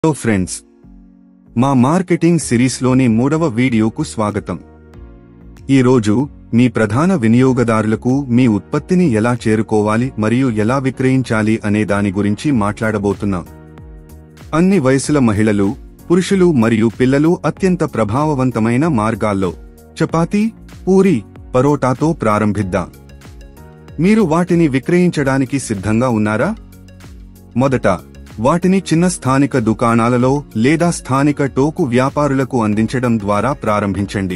hello friends మా marketing సిరీస్లోని మూడవ వీడియోకు స్వాగతం ఈరోజు మీ ప్రధాన వినియోగదారులకు మీ ఉత్పత్తిని ఎలా చేరుకోవాలి మరియు ఎలా విక్రయించాలి అనే దాని గురించి మాట్లాడబోతున్నాం అన్ని వయసుల మహిళలు పురుషులు మరియు పిల్లలు అత్యంత ప్రభావవంతమైన మార్గాల్లో చపాతీ పూరి పరోటాతో ప్రారంభిద్దాం మీరు వాటిని విక్రయించడానికి సిద్ధంగా ఉన్నారా మొదట వాటిని చిన్న స్థానిక దుకాణాలలో లేదా స్థానిక టోకు వ్యాపారులకు అందించడం ద్వారా ప్రారంభించండి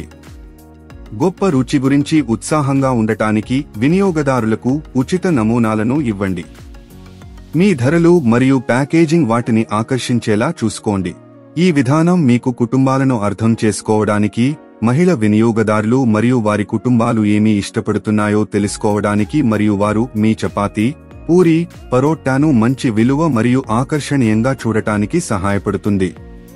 గొప్ప రుచి గురించి ఉత్సాహంగా ఉండటానికి వినియోగదారులకు ఉచిత నమూనాలను ఇవ్వండి మీ ధరలు మరియు ప్యాకేజింగ్ వాటిని ఆకర్షించేలా చూసుకోండి ఈ విధానం మీకు కుటుంబాలను అర్థం చేసుకోవడానికి మహిళ వినియోగదారులు మరియు వారి కుటుంబాలు ఏమి ఇష్టపడుతున్నాయో తెలుసుకోవడానికి మరియు వారు మీ చపాతీ పూరి పరోటాను మంచి విలువ మరియు ఆకర్షణీయంగా చూడటానికి సహాయపడుతుంది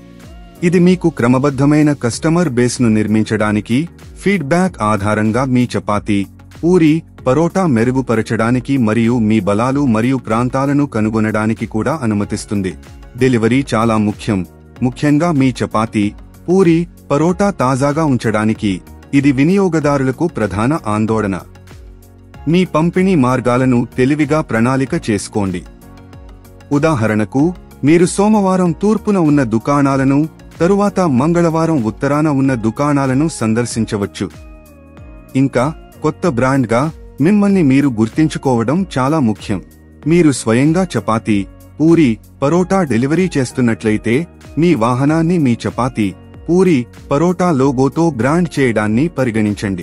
ఇది మీకు క్రమబద్ధమైన కస్టమర్ బేస్ను నిర్మించడానికి ఫీడ్బ్యాక్ ఆధారంగా మీ చపాతీ పూరి పరోటా మెరుగుపరచడానికి మరియు మీ బలాలు మరియు ప్రాంతాలను కనుగొనడానికి కూడా అనుమతిస్తుంది డెలివరీ చాలా ముఖ్యం ముఖ్యంగా మీ చపాతీ పూరి పరోటా తాజాగా ఉంచడానికి ఇది వినియోగదారులకు ప్రధాన ఆందోళన మీ పంపిణీ మార్గాలను తెలివిగా ప్రణాళిక చేసుకోండి ఉదాహరణకు మీరు సోమవారం తూర్పున ఉన్న దుకాణాలను తరువాత మంగళవారం ఉత్తరాన ఉన్న దుకాణాలను సందర్శించవచ్చు ఇంకా కొత్త బ్రాండ్గా మిమ్మల్ని మీరు గుర్తించుకోవడం చాలా ముఖ్యం మీరు స్వయంగా చపాతీ పూరి పరోటా డెలివరీ చేస్తున్నట్లయితే మీ వాహనాన్ని మీ చపాతీ పూరి పరోటా లోగోతో బ్రాండ్ చేయడాన్ని పరిగణించండి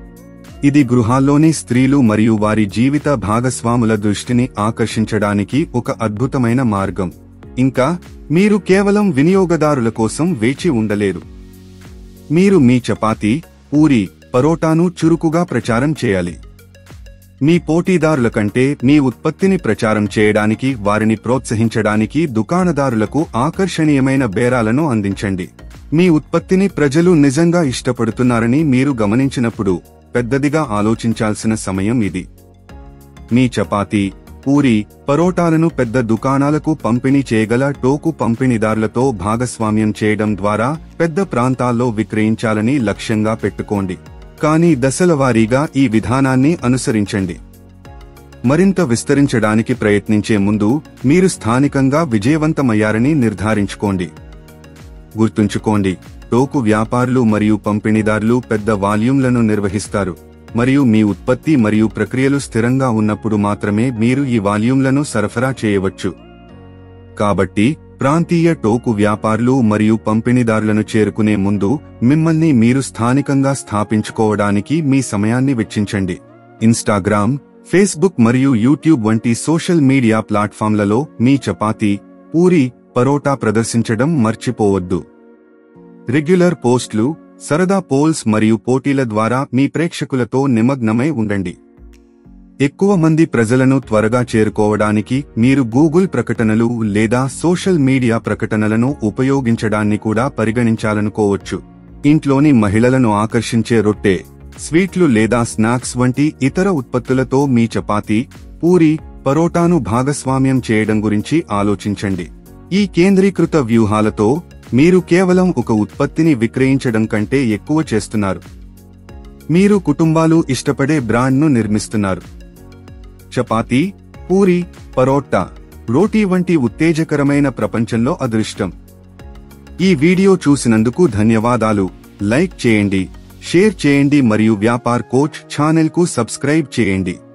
ఇది గృహాల్లోని స్త్రీలు మరియు వారి జీవిత భాగస్వాముల దృష్టిని ఆకర్షించడానికి ఒక అద్భుతమైన మార్గం ఇంకా మీరు కేవలం వినియోగదారుల కోసం వేచి ఉండలేరు మీరు మీ చపాతీ పూరి పరోటాను చురుకుగా ప్రచారం చేయాలి మీ పోటీదారుల కంటే మీ ఉత్పత్తిని ప్రచారం చేయడానికి వారిని ప్రోత్సహించడానికి దుకాణదారులకు ఆకర్షణీయమైన బేరాలను అందించండి మీ ఉత్పత్తిని ప్రజలు నిజంగా ఇష్టపడుతున్నారని మీరు గమనించినప్పుడు పెద్దదిగా ఆలోచించాల్సిన సమయం ఇది మీ చపాతీ పూరి పరోటాలను పెద్ద దుకాణాలకు పంపిణీ చేయగల టోకు పంపిణీదారులతో భాగస్వామ్యం చేయడం ద్వారా పెద్ద ప్రాంతాల్లో విక్రయించాలని లక్ష్యంగా పెట్టుకోండి కానీ దశలవారీగా ఈ విధానాన్ని అనుసరించండి మరింత విస్తరించడానికి ప్రయత్నించే ముందు మీరు స్థానికంగా విజయవంతమయ్యారని నిర్ధారించుకోండి గుర్తుంచుకోండి టోకు వ్యాపారులు మరియు పంపిణీదారులు పెద్ద వాల్యూమ్లను నిర్వహిస్తారు మరియు మీ ఉత్పత్తి మరియు ప్రక్రియలు స్థిరంగా ఉన్నప్పుడు మాత్రమే మీరు ఈ వాల్యూమ్లను సరఫరా చేయవచ్చు కాబట్టి ప్రాంతీయ టోకు వ్యాపారులు మరియు పంపిణీదారులను చేరుకునే ముందు మిమ్మల్ని మీరు స్థానికంగా స్థాపించుకోవడానికి మీ సమయాన్ని వెచ్చించండి ఇన్స్టాగ్రామ్ ఫేస్బుక్ మరియు యూట్యూబ్ వంటి సోషల్ మీడియా ప్లాట్ఫామ్లలో మీ చపాతీ పూరి పరోటా ప్రదర్శించడం మర్చిపోవద్దు రెగ్యులర్ పోస్ట్లు సరదా పోల్స్ మరియు పోటీల ద్వారా మీ ప్రేక్షకులతో నిమగ్నమై ఉండండి ఎక్కువ మంది ప్రజలను త్వరగా చేరుకోవడానికి మీరు గూగుల్ ప్రకటనలు లేదా సోషల్ మీడియా ప్రకటనలను ఉపయోగించడాన్ని కూడా పరిగణించాలనుకోవచ్చు ఇంట్లోని మహిళలను ఆకర్షించే రొట్టె స్వీట్లు లేదా స్నాక్స్ వంటి ఇతర ఉత్పత్తులతో మీ చపాతీ పూరి పరోటాను భాగస్వామ్యం చేయడం గురించి ఆలోచించండి ఈ కేంద్రీకృత వ్యూహాలతో మీరు కేవలం ఒక ఉత్పత్తిని విక్రయించడం కంటే ఎక్కువ చేస్తున్నారు మీరు కుటుంబాలు ఇష్టపడే బ్రాండ్ను నిర్మిస్తున్నారు చపాతీ పూరి పరోటా రోటీ వంటి ఉత్తేజకరమైన ప్రపంచంలో అదృష్టం ఈ వీడియో చూసినందుకు ధన్యవాదాలు లైక్ చేయండి షేర్ చేయండి మరియు వ్యాపార్ కోచ్ ఛానల్కు సబ్స్క్రైబ్ చేయండి